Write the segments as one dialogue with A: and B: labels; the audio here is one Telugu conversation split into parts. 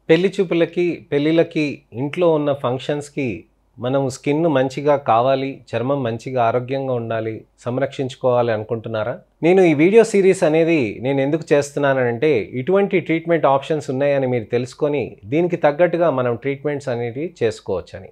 A: పెళ్లి చూపులకి పెళ్ళిళ్ళకి ఇంట్లో ఉన్న ఫంక్షన్స్కి మనం స్కిన్ మంచిగా కావాలి చర్మం మంచిగా ఆరోగ్యంగా ఉండాలి సంరక్షించుకోవాలి అనుకుంటున్నారా నేను ఈ వీడియో సిరీస్ అనేది నేను ఎందుకు చేస్తున్నానంటే ఇటువంటి ట్రీట్మెంట్ ఆప్షన్స్ ఉన్నాయని మీరు తెలుసుకొని దీనికి తగ్గట్టుగా మనం ట్రీట్మెంట్స్ అనేవి చేసుకోవచ్చని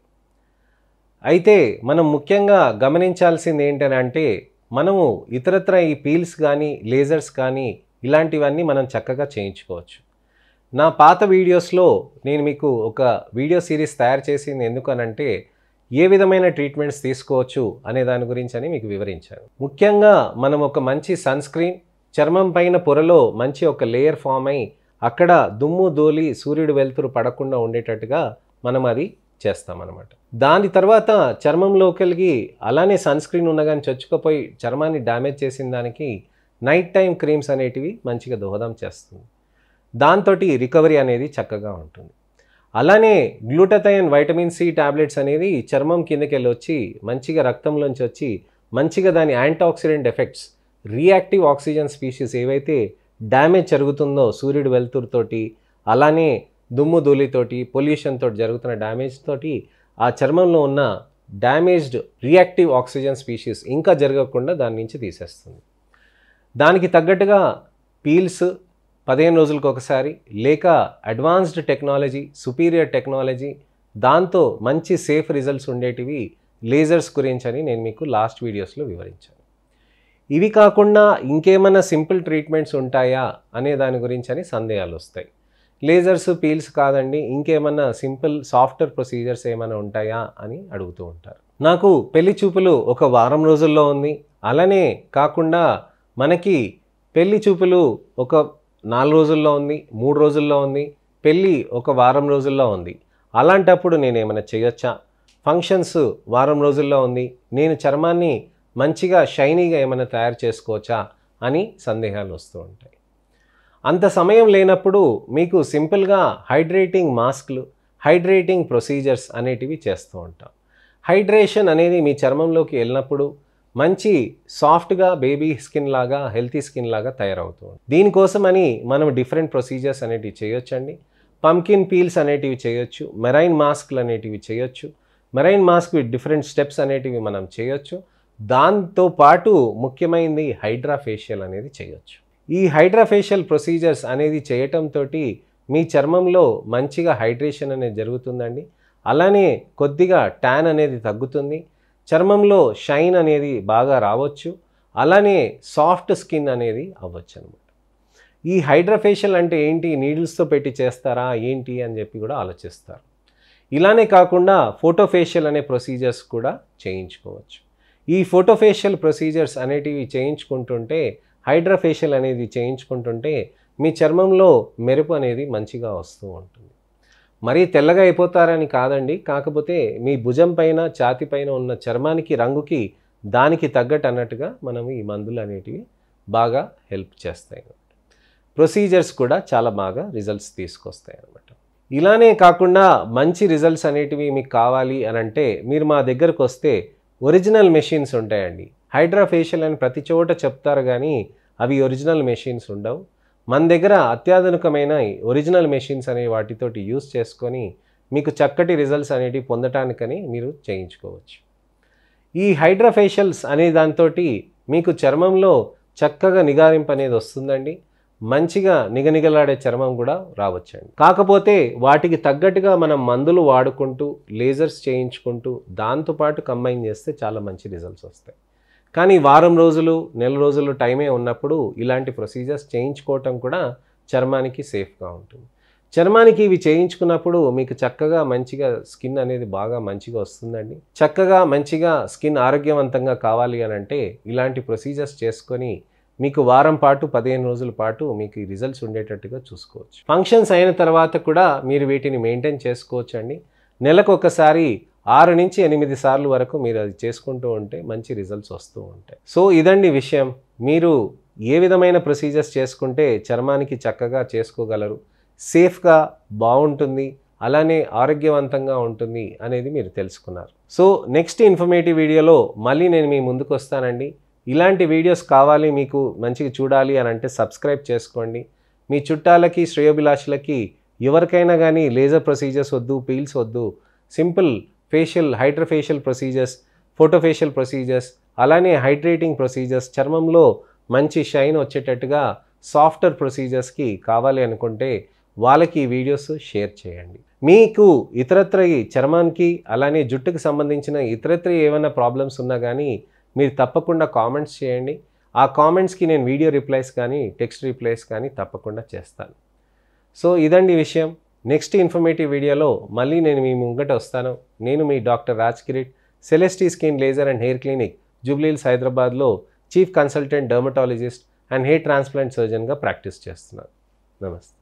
A: అయితే మనం ముఖ్యంగా గమనించాల్సింది ఏంటంటే మనము ఇతరత్ర ఈ పీల్స్ కానీ లేజర్స్ కానీ ఇలాంటివన్నీ మనం చక్కగా చేయించుకోవచ్చు నా పాత వీడియోస్లో నేను మీకు ఒక వీడియో సిరీస్ తయారు చేసింది ఎందుకనంటే ఏ విధమైన ట్రీట్మెంట్స్ తీసుకోవచ్చు అనే దాని గురించి అని మీకు వివరించాను ముఖ్యంగా మనం ఒక మంచి సన్ స్క్రీన్ చర్మం పైన పొరలో మంచి ఒక లేయర్ ఫామ్ అయి అక్కడ దుమ్ము దోలి సూర్యుడు వెలుతురు పడకుండా ఉండేటట్టుగా మనం అది చేస్తామన్నమాట దాని తర్వాత చర్మంలో కలిగి అలానే సన్ స్క్రీన్ ఉన్నగాని చొచ్చుకపోయి చర్మాన్ని డ్యామేజ్ చేసిన దానికి నైట్ టైం క్రీమ్స్ అనేటివి మంచిగా దోహదం చేస్తుంది దాంతో రికవరీ అనేది చక్కగా ఉంటుంది అలానే గ్లూటథైన్ వైటమిన్ సి టాబ్లెట్స్ అనేది చర్మం కిందకి వెళ్ళి వచ్చి మంచిగా రక్తంలోంచి వచ్చి మంచిగా దాని antioxidant effects reactive oxygen species ఏవైతే డ్యామేజ్ జరుగుతుందో సూర్యుడు వెలుతురుతోటి అలానే దుమ్ము ధూళితోటి పొల్యూషన్ తోటి జరుగుతున్న డ్యామేజ్ తోటి ఆ చర్మంలో ఉన్న డ్యామేజ్డ్ రియాక్టివ్ ఆక్సిజన్ స్పీషీస్ ఇంకా జరగకుండా దాని నుంచి తీసేస్తుంది దానికి తగ్గట్టుగా పీల్స్ పదిహేను రోజులకు ఒకసారి లేక అడ్వాన్స్డ్ టెక్నాలజీ సుపీరియర్ టెక్నాలజీ దాంతో మంచి సేఫ్ రిజల్ట్స్ ఉండేటివి లేజర్స్ గురించి అని నేను మీకు లాస్ట్ వీడియోస్లో వివరించాను ఇవి కాకుండా ఇంకేమైనా సింపుల్ ట్రీట్మెంట్స్ ఉంటాయా అనే దాని గురించి అని సందేహాలు వస్తాయి లేజర్స్ పీల్స్ కాదండి ఇంకేమన్నా సింపుల్ సాఫ్ట్వేర్ ప్రొసీజర్స్ ఏమైనా ఉంటాయా అని అడుగుతూ ఉంటారు నాకు పెళ్లి చూపులు ఒక వారం రోజుల్లో ఉంది అలానే కాకుండా మనకి పెళ్లి చూపులు ఒక నాలుగు రోజుల్లో ఉంది మూడు రోజుల్లో ఉంది పెళ్ళి ఒక వారం రోజుల్లో ఉంది అలాంటప్పుడు నేను ఏమైనా చేయొచ్చా ఫంక్షన్స్ వారం రోజుల్లో ఉంది నేను చర్మాన్ని మంచిగా షైనీగా ఏమైనా తయారు చేసుకోవచ్చా అని సందేహాలు వస్తూ ఉంటాయి అంత సమయం లేనప్పుడు మీకు సింపుల్గా హైడ్రేటింగ్ మాస్క్లు హైడ్రేటింగ్ ప్రొసీజర్స్ అనేటివి చేస్తూ ఉంటాం హైడ్రేషన్ అనేది మీ చర్మంలోకి వెళ్ళినప్పుడు మంచి సాఫ్ట్గా బేబీ స్కిన్ లాగా హెల్తీ స్కిన్ లాగా తయారవుతూ ఉంటుంది దీనికోసమని మనం డిఫరెంట్ ప్రొసీజర్స్ అనేటివి చేయొచ్చండి పంకిన్ పీల్స్ అనేటివి చేయొచ్చు మెరైన్ మాస్క్లు అనేటివి చేయొచ్చు marine mask with different steps అనేటివి మనం చేయొచ్చు దాంతో పాటు ముఖ్యమైనది హైడ్రా ఫేషియల్ అనేది చేయొచ్చు ఈ హైడ్రా ఫేషియల్ ప్రొసీజర్స్ అనేది చేయటంతో మీ చర్మంలో మంచిగా హైడ్రేషన్ అనేది జరుగుతుందండి అలానే కొద్దిగా ట్యాన్ అనేది తగ్గుతుంది చర్మంలో షైన్ అనేది బాగా రావచ్చు అలానే సాఫ్ట్ స్కిన్ అనేది అవ్వచ్చు అనమాట ఈ హైడ్రాఫేషియల్ అంటే ఏంటి నీడిల్స్తో పెట్టి చేస్తారా ఏంటి అని చెప్పి కూడా ఆలోచిస్తారు ఇలానే కాకుండా ఫోటోఫేషియల్ అనే ప్రొసీజర్స్ కూడా చేయించుకోవచ్చు ఈ ఫోటోఫేషియల్ ప్రొసీజర్స్ అనేటివి చేయించుకుంటుంటే హైడ్రాఫేషియల్ అనేది చేయించుకుంటుంటే మీ చర్మంలో మెరుపు అనేది మంచిగా వస్తూ ఉంటుంది మరీ తెల్లగా అయిపోతారని కాదండి కాకపోతే మీ భుజం పైన ఛాతి పైన ఉన్న చర్మానికి రంగుకి దానికి తగ్గట్టు అన్నట్టుగా మనం ఈ మందులు అనేటివి బాగా హెల్ప్ చేస్తాయి ప్రొసీజర్స్ కూడా చాలా బాగా రిజల్ట్స్ తీసుకొస్తాయి అన్నమాట ఇలానే కాకుండా మంచి రిజల్ట్స్ అనేటివి మీకు కావాలి అని అంటే మీరు మా దగ్గరకు వస్తే ఒరిజినల్ మెషిన్స్ ఉంటాయండి హైడ్రాఫేషియల్ అని ప్రతి చోట చెప్తారు కానీ అవి ఒరిజినల్ మెషిన్స్ ఉండవు మన దగ్గర అత్యాధునికమైన ఒరిజినల్ మెషిన్స్ అనే వాటితోటి యూస్ చేసుకొని మీకు చక్కటి రిజల్ట్స్ అనేటివి పొందటానికని మీరు చేయించుకోవచ్చు ఈ హైడ్రాఫేషియల్స్ అనే దాంతో మీకు చర్మంలో చక్కగా నిగారింపు అనేది వస్తుందండి మంచిగా నిగనిగలాడే చర్మం కూడా రావచ్చండి కాకపోతే వాటికి తగ్గట్టుగా మనం మందులు వాడుకుంటూ లేజర్స్ చేయించుకుంటూ దాంతోపాటు కంబైన్ చేస్తే చాలా మంచి రిజల్ట్స్ వస్తాయి కానీ వారం రోజులు నెల రోజులు టైమే ఉన్నప్పుడు ఇలాంటి ప్రొసీజర్స్ చేయించుకోవటం కూడా చర్మానికి సేఫ్గా ఉంటుంది చర్మానికి ఇవి చేయించుకున్నప్పుడు మీకు చక్కగా మంచిగా స్కిన్ అనేది బాగా మంచిగా వస్తుందండి చక్కగా మంచిగా స్కిన్ ఆరోగ్యవంతంగా కావాలి అని అంటే ఇలాంటి ప్రొసీజర్స్ చేసుకొని మీకు వారం పాటు పదిహేను రోజుల పాటు మీకు ఈ రిజల్ట్స్ ఉండేటట్టుగా చూసుకోవచ్చు ఫంక్షన్స్ అయిన తర్వాత కూడా మీరు వీటిని మెయింటైన్ చేసుకోవచ్చు అండి నెలకు ఒకసారి ఆరు నుంచి ఎనిమిది సార్లు వరకు మీరు అది చేసుకుంటూ ఉంటే మంచి రిజల్ట్స్ వస్తూ ఉంటాయి సో ఇదండి విషయం మీరు ఏ విధమైన ప్రొసీజర్స్ చేసుకుంటే చర్మానికి చక్కగా చేసుకోగలరు సేఫ్గా బాగుంటుంది అలానే ఆరోగ్యవంతంగా ఉంటుంది అనేది మీరు తెలుసుకున్నారు సో నెక్స్ట్ ఇన్ఫర్మేటివ్ వీడియోలో మళ్ళీ నేను మీ ముందుకు వస్తానండి ఇలాంటి వీడియోస్ కావాలి మీకు మంచిగా చూడాలి అని అంటే సబ్స్క్రైబ్ చేసుకోండి మీ చుట్టాలకి శ్రేయోభిలాషులకి ఎవరికైనా కానీ లేజర్ ప్రొసీజర్స్ వద్దు పీల్స్ వద్దు simple facial hydrofacial procedures photofacial procedures అలానే హైడ్రేటింగ్ ప్రొసీజర్స్ చర్మంలో మంచి షైన్ వచ్చేటట్టుగా సాఫ్ట్వేర్ ప్రొసీజర్స్కి కావాలి అనుకుంటే వాళ్ళకి ఈ వీడియోస్ షేర్ చేయండి మీకు ఇతరత్ర ఈ చర్మానికి అలానే జుట్టుకు సంబంధించిన ఇతరత్ర ఏమైనా ప్రాబ్లమ్స్ ఉన్నా కానీ మీరు తప్పకుండా కామెంట్స్ చేయండి ఆ కామెంట్స్కి నేను వీడియో రిప్లైస్ కానీ టెక్స్ట్ రిప్లైస్ కానీ తప్పకుండా చేస్తాను సో ఇదండి విషయం నెక్స్ట్ ఇన్ఫర్మేటివ్ వీడియోలో మళ్ళీ నేను మీ ముంగట వస్తాను నేను మీ doctor Raj Kireet Celestee skin laser and hair clinic Jubilee Hills హైదరాబాద్లో chief consultant dermatologist and hair transplant సర్జన్గా ప్రాక్టీస్ చేస్తున్నాను నమస్తే